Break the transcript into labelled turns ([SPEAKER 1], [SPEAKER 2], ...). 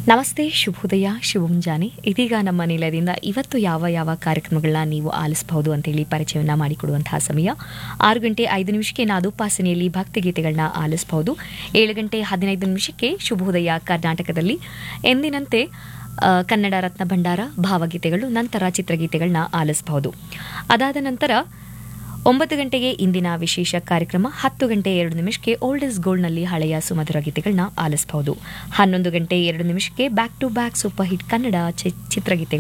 [SPEAKER 1] ನಮಸ್ತೆ ಶುಭೋದಯ ಶುಭ ಮುಂಜಾನೆ ಇದೀಗ ನಮ್ಮ ನಿಲಯದಿಂದ ಇವತ್ತು ಯಾವ ಯಾವ ಕಾರ್ಯಕ್ರಮಗಳನ್ನ ನೀವು ಆಲಿಸಬಹುದು ಅಂತೇಳಿ ಪರಿಚಯವನ್ನ ಮಾಡಿಕೊಡುವಂತಹ ಸಮಯ ಆರು ಗಂಟೆ ಐದು ನಿಮಿಷಕ್ಕೆ ನಾದೋಪಾಸನೆಯಲ್ಲಿ ಭಕ್ತಿಗೀತೆಗಳನ್ನ ಆಲಿಸಬಹುದು ಏಳು ಗಂಟೆ ಹದಿನೈದು ನಿಮಿಷಕ್ಕೆ ಶುಭೋದಯ ಕರ್ನಾಟಕದಲ್ಲಿ ಎಂದಿನಂತೆ ಆ, ಕನ್ನಡ ರತ್ನ ಭಂಡಾರ ಭಾವಗೀತೆಗಳು ನಂತರ ಚಿತ್ರಗೀತೆಗಳನ್ನ ಆಲಿಸಬಹುದು ಅದಾದ ನಂತರ ಒಂಬತ್ತು ಗಂಟೆಗೆ ಇಂದಿನ ವಿಶೇಷ ಕಾರ್ಯಕ್ರಮ ಹತ್ತು ಗಂಟೆ ಎರಡು ನಿಮಿಷಕ್ಕೆ ಓಲ್ಡ್ ಇಸ್ ಗೋಲ್ಡ್ನಲ್ಲಿ ಹಳೆಯ ಸುಮಧುರ ಗೀತೆಗಳನ್ನ ಆಲಿಸಬಹುದು ಹನ್ನೊಂದು ಗಂಟೆ ಎರಡು ನಿಮಿಷಕ್ಕೆ back to back super hit Kannada ಚಿ- ಚಿತ್ರಗೀತೆಗಳು